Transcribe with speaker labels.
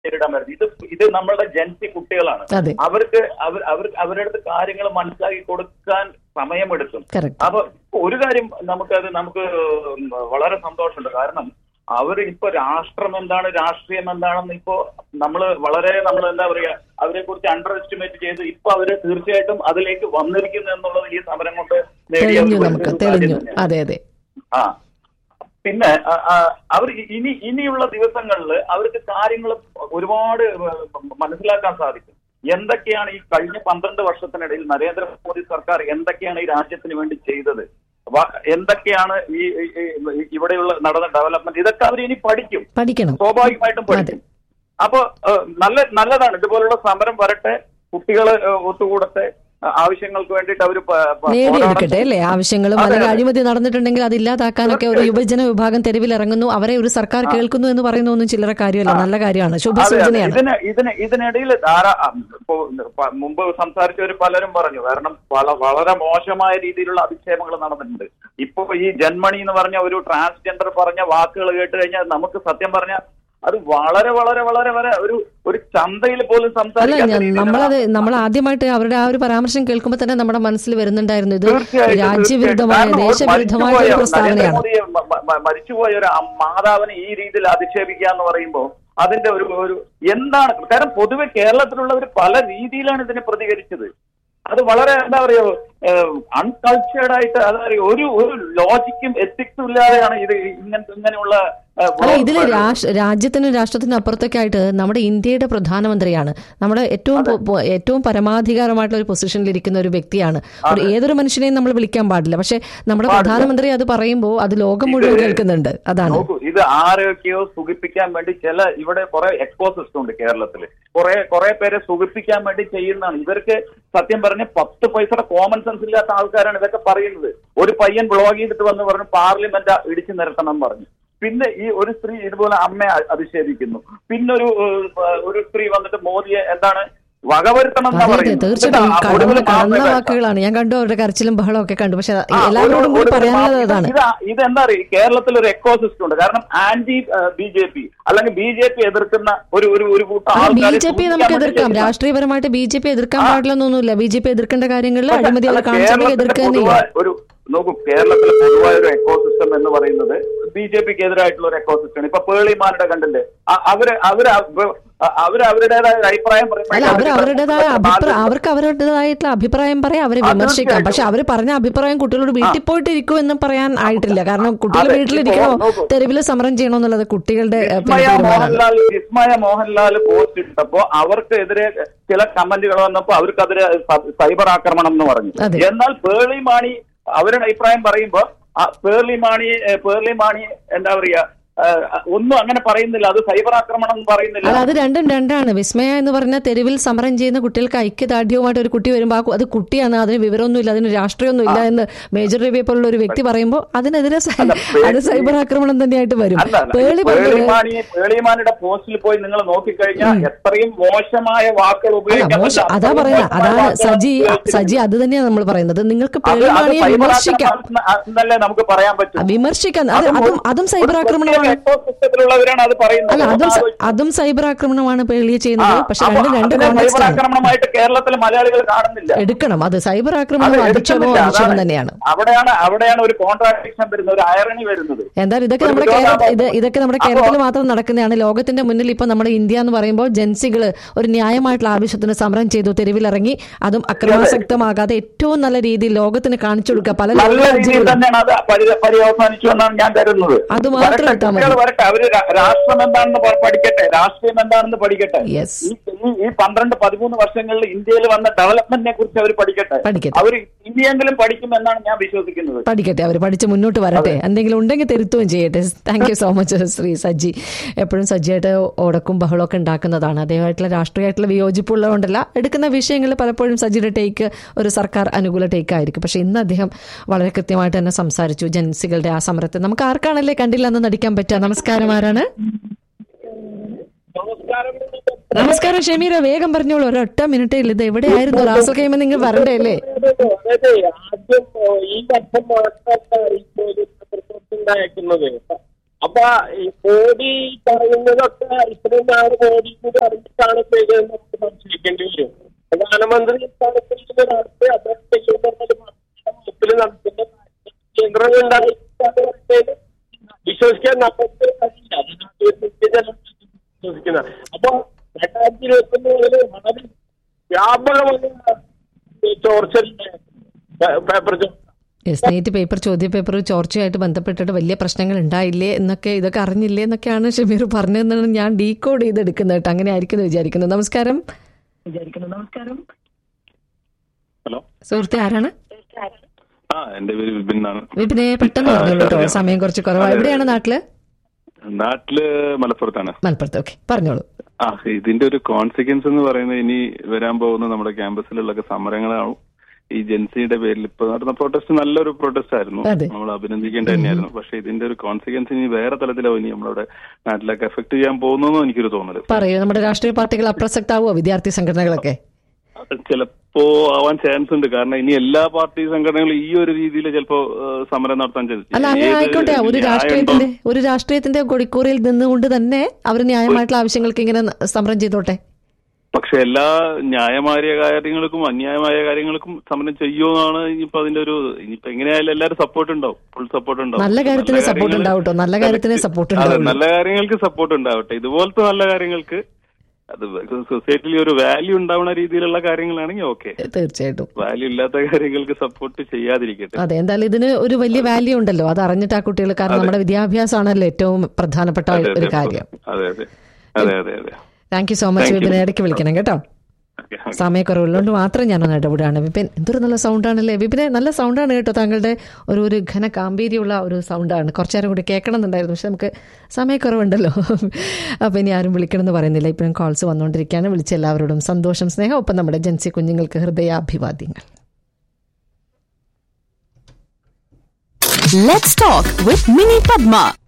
Speaker 1: നേരിടാൻ വരുന്നത് ഇത് ഇത് നമ്മളുടെ ജൻസി കുട്ടികളാണ്
Speaker 2: അതെ
Speaker 1: അവർക്ക് അവർ അവർ അവരുടെ അടുത്ത് കാര്യങ്ങൾ മനസ്സിലാക്കി കൊടുക്കാൻ സമയമെടുക്കും
Speaker 2: കറക്റ്റ്
Speaker 1: അപ്പൊ ഒരു കാര്യം നമുക്കത് നമുക്ക് വളരെ സന്തോഷമുണ്ട് കാരണം അവർ ഇപ്പൊ രാഷ്ട്രം എന്താണ് രാഷ്ട്രീയം എന്താണെന്ന് ഇപ്പോ നമ്മൾ വളരെ നമ്മൾ എന്താ പറയാ അവരെ കുറിച്ച് അണ്ടർ എസ്റ്റിമേറ്റ് ചെയ്ത് ഇപ്പൊ അവര് തീർച്ചയായിട്ടും അതിലേക്ക് വന്നിരിക്കുന്നു എന്നുള്ളത് ഈ സമരം കൊണ്ട് നേടിയ
Speaker 2: തെളിഞ്ഞു
Speaker 1: ഒരു
Speaker 2: നമുക്ക്
Speaker 1: കാര്യം
Speaker 2: തെളിഞ്ഞു
Speaker 1: തന്നെയാണ്.
Speaker 2: അതെ അതെ
Speaker 1: ആ പിന്നെ ആ, ആ, അവർ ഇനി ഇനിയുള്ള ദിവസങ്ങളിൽ അവർക്ക് കാര്യങ്ങൾ ഒരുപാട് മനസ്സിലാക്കാൻ സാധിക്കും എന്തൊക്കെയാണ് ഈ കഴിഞ്ഞ പന്ത്രണ്ട് വർഷത്തിനിടയിൽ നരേന്ദ്രമോദി സർക്കാർ എന്തൊക്കെയാണ് ഈ രാജ്യത്തിന് വേണ്ടി ചെയ്തത് വ- എന്തൊക്കെയാണ് ഈ ഈ- ഈ- ഇവിടെയുള്ള നടന്ന ഡെവലപ്മെന്റ് ഇതൊക്കെ അവർ ഇനി പഠിക്കും
Speaker 2: പഠിക്കണം
Speaker 1: സ്വാഭാവികമായിട്ടും പഠിക്കും അപ്പൊ ഏഹ്, നല്ല നല്ലതാണ് ഇതുപോലുള്ള സമരം വരട്ടെ കുട്ടികള് ഏഹ്, ഒത്തുകൂടട്ടെ ആ- ആവശ്യങ്ങൾക്ക് വേണ്ടിയിട്ട് അവർ
Speaker 2: നേടിയെടുക്കട്ടെ അല്ലേ ആവശ്യങ്ങളും
Speaker 1: അതെ,
Speaker 2: അല്ലെങ്കിൽ
Speaker 1: അതെ.
Speaker 2: അഴിമതി നടന്നിട്ടുണ്ടെങ്കിൽ അത് ഇല്ലാതാക്കാനൊക്കെ ഒരു യുവജന വിഭാഗം തെരുവിൽ ഇറങ്ങുന്നു അവരെ ഒരു സർക്കാർ കേൾക്കുന്നു എന്ന് പറയുന്ന ഒന്നും ചില്ലറ കാര്യമല്ല നല്ല കാര്യമാണ്
Speaker 1: അതെ, അതെ.
Speaker 2: ശുഭസൂചനയാണ്
Speaker 1: ഇതിന് ഇതിന് ഇതിനിടയിൽ ധാരാ ഇപ്പോ പ- മുമ്പ് സംസാരിച്ചവർ പലരും പറഞ്ഞു കാരണം വള- വളരെ മോശമായ രീതിയിലുള്ള അധിക്ഷേപങ്ങൾ നടന്നിട്ടുണ്ട് ഇപ്പൊ ഈ ജന്മണി എന്ന് പറഞ്ഞ ഒരു ട്രാൻസ്ജെൻഡർ പറഞ്ഞ വാക്കുകൾ കേട്ട് കഴിഞ്ഞാൽ നമുക്ക് സത്യം പറഞ്ഞ അത് വളരെ വളരെ വളരെ വളരെ ഒരു ഒരു ചന്തയിൽ പോലും
Speaker 2: അല്ല
Speaker 1: സംസാരിക്കാത്ത
Speaker 2: ഞാൻ-
Speaker 1: രീതിയിലാണ്
Speaker 2: നമ്മളത് നമ്മൾ ആദ്യമായിട്ട് അവരുടെ ആ ഒരു പരാമർശം കേൾക്കുമ്പോൾ തന്നെ നമ്മുടെ മനസ്സിൽ വരുന്നുണ്ടായിരുന്നു ഇത്
Speaker 1: തീർച്ചയായിട്ടും,
Speaker 2: രാജ്യവിരുദ്ധമായ
Speaker 1: തീർച്ചയായിട്ടും. കാരണം
Speaker 2: ദേശവിരുദ്ധമായ ഒരു
Speaker 1: മരിച്ചുപോയ
Speaker 2: പ്രസ്താവനയാണ്
Speaker 1: നരേന്ദ്രമോദിയെ മ- മ- മ- മരിച്ചുപോയ ഒരു അം- മാതാവിനെ ഈ രീതിയിൽ അധിക്ഷേപിക്കുക എന്ന് പറയുമ്പോൾ അതിന്റെ ഒരു ഒരു എന്താണ് കാരണം പൊതുവെ കേരളത്തിലുള്ളവർ പല രീതിയിലാണ് ഇതിനെ പ്രതികരിച്ചത് അത് വളരെ എന്താ പറയുക അൺകൾച്ചേർഡ് ആയിട്ട് അതായത് ഒരു ഒരു ലോജിക്കും എത്തിക്സും ഇല്ലാതെയാണ് ഇത് ഇങ്ങനത്തെ ഇങ്ങനെയുള്ള ഏ,
Speaker 2: അല്ല ഇതിൽ രാഷ്ട്ര രാജ്യത്തിനും രാഷ്ട്രത്തിനും അപ്പുറത്തൊക്കെയായിട്ട് നമ്മുടെ ഇന്ത്യയുടെ പ്രധാനമന്ത്രിയാണ് നമ്മുടെ ഏറ്റവും പൊ- പൊ- ഏറ്റവും പരമാധികാരമായിട്ടുള്ള ഒരു പൊസിഷനിൽ ഇരിക്കുന്ന ഒരു വ്യക്തിയാണ് ഒരു ഏതൊരു മനുഷ്യനെയും നമ്മൾ വിളിക്കാൻ പാടില്ല പക്ഷെ നമ്മുടെ പ്രധാനമന്ത്രി അത് പറയുമ്പോൾ അത് ലോകം മുഴുവൻ കേൾക്കുന്നുണ്ട് അതാണ്
Speaker 1: നോക്കൂ ഇത് ആരോഗ്യമോ സുഖിപ്പിക്കാൻ വേണ്ടി ചില ഇവിടെ കുറെ എക്കോസിസ്റ്റം ഉണ്ട് കേരളത്തിൽ കുറെ കുറെ പേരെ സുഖിപ്പിക്കാൻ വേണ്ടി ചെയ്യുന്നതാണ് ഇവർക്ക് സത്യം പറഞ്ഞ് പത്ത് പൈസയുടെ കോമൺ സെൻസ് ഇല്ലാത്ത ആൾക്കാരാണ് ഇതൊക്കെ പറയുന്നത് ഒരു പയ്യൻ ബ്ലോഗ് ചെയ്തിട്ട് വന്ന് പറഞ്ഞു പാർലമെന്റ് ഇടിച്ചു നിരത്തണം എന്ന് പറഞ്ഞു പിന്നെ ഈ ഒരു സ്ത്രീ ഇതുപോലെ അമ്മയെ അ- അധിക്ഷേപിക്കുന്നു പിന്നെ ഒരു ഏഹ്, ഒരു സ്ത്രീ വന്നിട്ട് മോദിയെ എന്താണ് വകവരുത്തണം എന്നാ
Speaker 2: അതെ അതെ
Speaker 1: പറയുന്നത്
Speaker 2: തീർച്ചയായിട്ടും
Speaker 1: എന്നിട്ട് ആ
Speaker 2: കടന്ന
Speaker 1: ഒടുവിൽ
Speaker 2: കടന്ന
Speaker 1: മാപ്പ്
Speaker 2: വാക്കുകളാണ് ഞാൻ കണ്ടു അവരുടെ കരച്ചിലും ബഹളവും ഒക്കെ കണ്ടു പക്ഷെ
Speaker 1: ആ,
Speaker 2: എല്ലാവരോടും
Speaker 1: ഒരു-
Speaker 2: കൂടി
Speaker 1: ഒരു
Speaker 2: പറയാനുള്ളത്
Speaker 1: ഇത്
Speaker 2: അതാണ്
Speaker 1: ഇത് ഇതെന്താ അറിയ കേരളത്തിൽ ഒരു എക്കോസിസ്റ്റം ഉണ്ട് കാരണം ആന്റി ബി ജെ പി അല്ലെങ്കിൽ ബി ജെ പി എതിർക്കുന്ന ഒരു ഒരു ഒരു കൂട്ടം
Speaker 2: ബി
Speaker 1: ആൾക്കാരെ
Speaker 2: ജെ പി
Speaker 1: സൂക്ഷിക്കാൻ
Speaker 2: നമുക്ക്
Speaker 1: വേണ്ടി
Speaker 2: എതിർക്കാം
Speaker 1: ചെയ്യുന്ന-
Speaker 2: രാഷ്ട്രീയപരമായിട്ട് ബി ജെ പി എതിർക്കാൻ പാടില്ലെന്നൊന്നുമില്ല ബി ജെ പി എതിർക്കേണ്ട കാര്യങ്ങളിൽ
Speaker 1: പക്ഷേ,
Speaker 2: അഴിമതി അവർ
Speaker 1: അല്ല,
Speaker 2: കാണിച്ചെങ്കിൽ
Speaker 1: കേരളത്തിലെ
Speaker 2: എതിർക്കുക തന്നെ
Speaker 1: പൊതുവായ ഒരു നോക്കൂ കേരളത്തിലെ പൊതുവായ ഒരു എക്കോസിസ്റ്റം എന്ന് പറയുന്നത് ബി ജെ പിക്ക് എതിരായിട്ടുള്ള ഒരു എക്കോസിസ്റ്റം ഇപ്പൊ പേളിമാരുടെ കണ്ടില്ലേ അ- അവര് അവര് അവ- അവര് അവരുടേതായ ഒരു അഭിപ്രായം പറയുമ്പോൾ
Speaker 2: അല്ല അവർ
Speaker 1: അവർക്ക്
Speaker 2: അവരുടേതായ
Speaker 1: നാല്
Speaker 2: അഭിപ്രായം അവർക്ക് അവരുടേതായിട്ടുള്ള അഭിപ്രായം പറയാം അവരെ
Speaker 1: ആ,
Speaker 2: വിമർശിക്കാം
Speaker 1: തീർച്ചയായിട്ടും.
Speaker 2: പക്ഷെ അവർ പറഞ്ഞ അഭിപ്രായം കുട്ടികളോട് വീട്ടിൽ പോയിട്ട് ഇരിക്കൂ എന്ന് പറയാൻ ആയിട്ടില്ല കാരണം കുട്ടികൾ
Speaker 1: അതെ,
Speaker 2: വീട്ടിലിരിക്കണോ
Speaker 1: ഇപ്പോൾ നോക്കൂ.
Speaker 2: തെരുവിൽ സമരം ചെയ്യണോ എന്നുള്ളത് കുട്ടികളുടെ ഏഹ്, പിന്നെ
Speaker 1: വിസ്മയ
Speaker 2: തീരുമാനമാണ്
Speaker 1: മോഹൻലാൽ വിസ്മയ മോഹൻലാൽ പോസ്റ്റ് ഇട്ടപ്പോ അവർക്കെതിരെ ചില കമന്റുകൾ വന്നപ്പോ അവർക്കെതിരെ സ- സൈബർ ആക്രമണം എന്ന് പറഞ്ഞു
Speaker 2: അതെ.
Speaker 1: എന്നാൽ പേർളി മാണി അവരുടെ അഭിപ്രായം പറയുമ്പോ ആ പേർളി മാണി ഏ, പേർളി മാണി എന്താ പറയാ ഏ, ഒന്നും അങ്ങനെ പറയുന്നില്ല അത് സൈബർ ആക്രമണം എന്ന് പറയുന്നില്ല
Speaker 2: അല്ല അത് രണ്ടും രണ്ടാണ് വിസ്മയ എന്ന് പറഞ്ഞ തെരുവിൽ സമരം ചെയ്യുന്ന കുട്ടികൾക്ക് ഐക്യദാർഢ്യവുമായിട്ട് ഒരു കുട്ടി വരുമ്പോൾ ആ കു- അത് കുട്ടിയാണ് അതിന് വിവരമൊന്നുമില്ല അതിന് രാഷ്ട്രീയമൊന്നും ഇല്ല എന്ന് മേജർ രവിയെ പോലുള്ള ഒരു വ്യക്തി പറയുമ്പോൾ അതിനെതിരെ സ-
Speaker 1: അല്ല, പേ-
Speaker 2: അത് സൈബർ ആക്രമണം തന്നെയായിട്ട് വരും
Speaker 1: അല്ല അല്ല.
Speaker 2: പേളി പറഞ്ഞത്
Speaker 1: പേളിമാണി പേളിമാനിയുടെ പോസ്റ്റിൽ പോയി നിങ്ങൾ നോക്കിക്കഴിഞ്ഞാൽ എത്രയും മോശമായ വാക്കുകൾ
Speaker 2: അല്ല
Speaker 1: ഉപയോഗിക്കാൻ
Speaker 2: മോശം
Speaker 1: പറ്റില്ല.
Speaker 2: അതാ
Speaker 1: അത്രയും
Speaker 2: പറയുന്നത്
Speaker 1: മോശമായ
Speaker 2: അതാണ്
Speaker 1: വാക്കുകൾ
Speaker 2: സജി
Speaker 1: ഉപയോഗിച്ചിട്ടുണ്ട്.
Speaker 2: സജി അത് തന്നെയാണ് നമ്മൾ പറയുന്നത് നിങ്ങൾക്ക്
Speaker 1: അത് അത്
Speaker 2: പേളിമാണിയെ
Speaker 1: സൈബർ
Speaker 2: വിമർശിക്കാം
Speaker 1: ആക്രമണം എന്നല്ലേ നമുക്ക് പറയാൻ പറ്റും
Speaker 2: വിമർശിക്കാൻ അത് അതും അതും സൈബർ ആക്രമണമാണ്
Speaker 1: സിസ്റ്റത്തിലുള്ളവരാണ് അത് പറയുന്നത്
Speaker 2: അല്ല അതും
Speaker 1: ഒന്ന്
Speaker 2: സ-
Speaker 1: ആലോചിച്ച്
Speaker 2: അതും സൈബർ ആക്രമണമാണ് പേളിയെ
Speaker 1: ആ,
Speaker 2: ചെയ്യുന്നത് പക്ഷെ
Speaker 1: അപ്പൊ
Speaker 2: രണ്ട് രണ്ട്
Speaker 1: അതിനെ
Speaker 2: കോൺടെക്സ്റ്റ്
Speaker 1: സൈബർ
Speaker 2: ആണ്
Speaker 1: ആക്രമണമായിട്ട് കേരളത്തിലെ മലയാളികൾ കാണുന്നില്ല
Speaker 2: എടുക്കണം അത് സൈബർ
Speaker 1: അത്
Speaker 2: ആക്രമണവും അധിക്ഷേപവും
Speaker 1: എടുക്കുന്നില്ല.
Speaker 2: അധിക്ഷേപം
Speaker 1: അതാണ്
Speaker 2: തന്നെയാണ്
Speaker 1: അവിടെയാണ് അവിടെയാണ് ഒരു കോൺട്രാഡിക്ഷൻ വരുന്നത് ഒരു അയറണി വരുന്നത്
Speaker 2: എന്തായാലും ഇതൊക്കെ
Speaker 1: ഒരു
Speaker 2: നമ്മുടെ കേരള
Speaker 1: വിരോധാഭാസം.
Speaker 2: ഇത് ഇതൊക്കെ നമ്മുടെ
Speaker 1: അപ്പോ-
Speaker 2: കേരളത്തിൽ മാത്രം നടക്കുന്നതാണ് ലോകത്തിന്റെ മുന്നിൽ ഇപ്പൊ നമ്മുടെ ഇന്ത്യ എന്ന് പറയുമ്പോൾ ജൻസികൾ ഒരു ന്യായമായിട്ടുള്ള ആവശ്യത്തിന് സമരം ചെയ്തു തെരുവിലിറങ്ങി അതും അക്രമാസക്തമാകാതെ ഏറ്റവും നല്ല രീതിയിൽ ലോകത്തിന് കാണിച്ചു കൊടുക്കുക പല ലോക
Speaker 1: നല്ല രീതിയിൽ
Speaker 2: രാജ്യങ്ങളും
Speaker 1: തന്നെയാണ് അത് പരി- പര്യവസാനിച്ചു എന്നാണ് ഞാൻ കരുതുന്നത്
Speaker 2: അത് മാത്രം
Speaker 1: വരട്ടെ,
Speaker 2: എടുത്താൽ മതി.
Speaker 1: കുട്ടികൾ വരട്ടെ അവര് രാ- രാഷ്ട്രം എന്താണെന്ന് പ- പഠിക്കട്ടെ രാഷ്ട്രീയം എന്താണെന്ന് പഠിക്കട്ടെ
Speaker 2: Yes.
Speaker 1: ഈ ഈ- ഈ പന്ത്രണ്ട് പതിമൂന്ന് വർഷങ്ങളിൽ ഇന്ത്യയിൽ വന്ന ഡെവലപ്മെന്റിനെ കുറിച്ച് അവർ പഠിക്കട്ടെ
Speaker 2: പഠിക്കട്ടെ.
Speaker 1: അവർ ഇനിയെങ്കിലും പഠിക്കുമെന്നാണ് ഞാൻ വിശ്വസിക്കുന്നത്
Speaker 2: പഠിക്കട്ടെ അവർ പഠിച്ച് മുന്നോട്ട് വരട്ടെ എന്തെങ്കിലും ഉണ്ടെങ്കിൽ തിരുത്തുകയും ചെയ്യട്ടെ thank you so much Shri Sajji എപ്പോഴും സജ്ജിയായിട്ട് ഓടക്കും ബഹളമൊക്കെ ഉണ്ടാക്കുന്നതാണ് അദ്ദേഹമായിട്ടുള്ള രാഷ്ട്രീയമായിട്ടുള്ള വിയോജിപ്പുള്ളതുകൊണ്ടല്ല എടുക്കുന്ന വിഷയങ്ങൾ പലപ്പോഴും സജ്ജിയുടെ ടേക്ക് ഒരു സർക്കാർ അനുകൂല ടേക്ക് ആയിരിക്കും പക്ഷെ ഇന്ന് അദ്ദേഹം വളരെ കൃത്യമായിട്ട് തന്നെ സംസാരിച്ചു ജൻസികളുടെ ആ സമരത്തെ നമുക്ക് ആർക്കാണല്ലേ കണ്ടില്ല എന്ന് നടിക്കാൻ പറ്റുക നമസ്കാരം ആരാണ് നമസ്കാരം ഷമീര വേഗം പറഞ്ഞോളൂ ഒരൊറ്റ മിനിറ്റേ ഇല്ല ഇത് എവിടെയായിരുന്നു റാസൽ കൈമ നിങ്ങൾ വരണ്ടേ അല്ലേ
Speaker 3: അതെ ആദ്യം ഈ വർഷം മാത്രമല്ല ഈ പോലീസ് റിപ്പോർട്ട് ഉണ്ടായിരിക്കുന്നത് അപ്പൊ ഈ മോദി പറയുന്നതൊക്കെ ഇത്രയും നാൾ മോദി കൂടി അറിഞ്ഞിട്ടാണ് ചെയ്തതെന്ന് നമുക്ക് സംശയിക്കേണ്ടി വരും പ്രധാനമന്ത്രി സ്ഥാനത്തിരിക്കുന്ന ഒരാൾക്ക് അദ്ദേഹം ചെയ്യുന്നത് മുപ്പിൽ നടത്തുന്ന കേന്ദ്രം ഉണ്ടായിട്ട് വിശ്വസിക്കാൻ നമുക്ക് കഴിയില്ല അതിനകത്ത് നിത്യജനം വിശ്വസിക്കുന്ന അപ്പൊ രണ്ടായിരത്തി ഇരുപത്തി മൂന്നില് വളരെ വ്യാപകമായ ചോർച്ചയുടെ പേപ്പർ ചോർച്ച
Speaker 2: സ്റ്റേറ്റ് പേപ്പർ ചോദ്യ പേപ്പർ ചോർച്ചയായിട്ട് ബന്ധപ്പെട്ടിട്ട് വലിയ പ്രശ്നങ്ങൾ ഉണ്ടായില്ലേ എന്നൊക്കെ ഇതൊക്കെ അറിഞ്ഞില്ലേ എന്നൊക്കെയാണ് ഷമീർ പറഞ്ഞതെന്നാണ് ഞാൻ ഡീകോഡ് ചെയ്തെടുക്കുന്നത് കേട്ടോ അങ്ങനെ ആയിരിക്കും എന്ന് വിചാരിക്കുന്നു നമസ്കാരം
Speaker 4: ഹലോ
Speaker 2: സുഹൃത്തെ ആരാണ്
Speaker 4: ആ എന്റെ പേര് വിപിൻ എന്നാണ്
Speaker 2: വിപിനെ പെട്ടെന്ന് പറഞ്ഞോളൂ കേട്ടോ സമയം കുറച്ച് കുറവാണ് എവിടെയാണ് നാട്ടില്
Speaker 4: നാട്ടില് മലപ്പുറത്താണ്
Speaker 2: മലപ്പുറത്ത് ഓക്കെ പറഞ്ഞോളൂ
Speaker 4: ആ ഇതിന്റെ ഒരു കോൺസിക്വൻസ് എന്ന് പറയുന്നത് ഇനി വരാൻ പോകുന്ന നമ്മുടെ ക്യാമ്പസിലുള്ള സമരങ്ങളാണ് ഈ ജെൻസിയുടെ പേരിൽ ഇപ്പൊ നടന്ന പ്രൊട്ടസ്റ്റ് നല്ലൊരു പ്രൊട്ടസ്റ്റ് ആയിരുന്നു
Speaker 2: അതെ.
Speaker 4: നമ്മൾ അഭിനന്ദിക്കേണ്ട തന്നെയായിരുന്നു പക്ഷെ ഇതിന്റെ ഒരു കോൺസിക്വൻസ് ഇനി വേറെ തലത്തിലാവും ഇനി നമ്മുടെ നാട്ടിലൊക്കെ എഫക്ട് ചെയ്യാൻ പോകുന്നു എനിക്കൊരു തോന്നല്
Speaker 2: പറയൂ നമ്മുടെ രാഷ്ട്രീയ പാർട്ടികൾ അപ്രസക്താവോ വിദ്യാർത്ഥി സംഘടനകളൊക്കെ
Speaker 4: ചിലപ്പോ ആവാൻ ചാൻസ് ഉണ്ട് കാരണം ഇനി എല്ലാ പാർട്ടി സംഘടനകളും ഈ ഒരു രീതിയിൽ ചിലപ്പോ ഏഹ്, സമരം നടത്താൻ ചാൻസ്
Speaker 2: അല്ല അങ്ങനെ
Speaker 4: ഏത്
Speaker 2: ആയിക്കോട്ടെ ഒരു
Speaker 4: ന്യായം
Speaker 2: രാഷ്ട്രീയത്തിന്റെ ഒരു രാഷ്ട്രീയത്തിന്റെ കൊടിക്കൂറിൽ നിന്നുകൊണ്ട് തന്നെ അവർ ന്യായമായിട്ടുള്ള ആവശ്യങ്ങൾക്ക് ഇങ്ങനെ സമരം ചെയ്തോട്ടെ
Speaker 4: പക്ഷെ എല്ലാ ന്യായമായ കാര്യങ്ങൾക്കും അന്യായമായ കാര്യങ്ങൾക്കും സമരം ചെയ്യുമെന്നാണ് ഇനിയിപ്പോ അതിന്റെ ഒരു ഇനിയിപ്പോ എങ്ങനെയായാലും എല്ലാവരും സപ്പോർട്ട് ഉണ്ടാവും ഫുൾ സപ്പോർട്ട് ഉണ്ടാവും
Speaker 2: നല്ല കാര്യത്തിന്
Speaker 4: നല്ല
Speaker 2: support
Speaker 4: കാര്യങ്ങള്
Speaker 2: ഉണ്ടാവും ട്ടോ. നല്ല കാര്യത്തിന് support
Speaker 4: അതെ
Speaker 2: ഉണ്ടാവുള്ളൂ.
Speaker 4: നല്ല കാര്യങ്ങൾക്ക് സപ്പോർട്ട് ഉണ്ടാവട്ടെ ഇതുപോലത്തെ നല്ല കാര്യങ്ങൾക്ക് അത് സൊസൈറ്റിയിൽ ഒരു വാല്യൂ ഉണ്ടാവുന്ന രീതിയിലുള്ള കാര്യങ്ങളാണെങ്കിൽ ഓക്കെ
Speaker 2: തീർച്ചയായിട്ടും
Speaker 4: വാല്യൂ ഇല്ലാത്ത കാര്യങ്ങൾക്ക് സപ്പോർട്ട് ചെയ്യാതിരിക്കട്ടെ
Speaker 2: അതെ എന്തായാലും ഇതിന് ഒരു വലിയ വാല്യൂ ഉണ്ടല്ലോ അത് അറിഞ്ഞിട്ട് ആ കുട്ടികൾ കാരണം നമ്മുടെ വിദ്യാഭ്യാസമാണല്ലോ ഏറ്റവും പ്രധാനപ്പെട്ട
Speaker 4: അതെ
Speaker 2: ഒരു
Speaker 4: അതെ
Speaker 2: കാര്യം
Speaker 4: അതെ അതെ അതെ അതെ അതെ
Speaker 2: thank you so much
Speaker 4: Thank you.
Speaker 2: വിപിനെ ഇടയ്ക്ക് വിളിക്കണം കേട്ടോ
Speaker 4: ഓക്കെ
Speaker 2: സമയക്കുറവുള്ളതുകൊണ്ട് മാത്രം ഞാനൊന്ന് ഇടപെടുകയാണ് വിപിൻ എന്തൊരു നല്ല സൗണ്ടാണല്ലേ വിപിനെ നല്ല സൗണ്ടാണ് കേട്ടോ താങ്കളുടെ ഒരു ഒരു ഘന ഗാംഭീര്യമുള്ള ഒരു സൗണ്ടാണ് കുറച്ചു നേരം കൂടി കേൾക്കണം എന്നുണ്ടായിരുന്നു പക്ഷെ നമുക്ക് സമയക്കുറവുണ്ടല്ലോ അപ്പോൾ ഇനി ആരും വിളിക്കണമെന്ന് പറയുന്നില്ല ഇപ്പോഴും കോൾസ് വന്നുകൊണ്ടിരിക്കുകയാണ് വിളിച്ച എല്ലാവരോടും സന്തോഷം സ്നേഹം ഒപ്പം നമ്മുടെ ജൻസി കുഞ്ഞുങ്ങൾക്ക് ഹൃദയാഭിവാദ്യങ്ങൾ
Speaker 5: Let's talk with Mini Padma.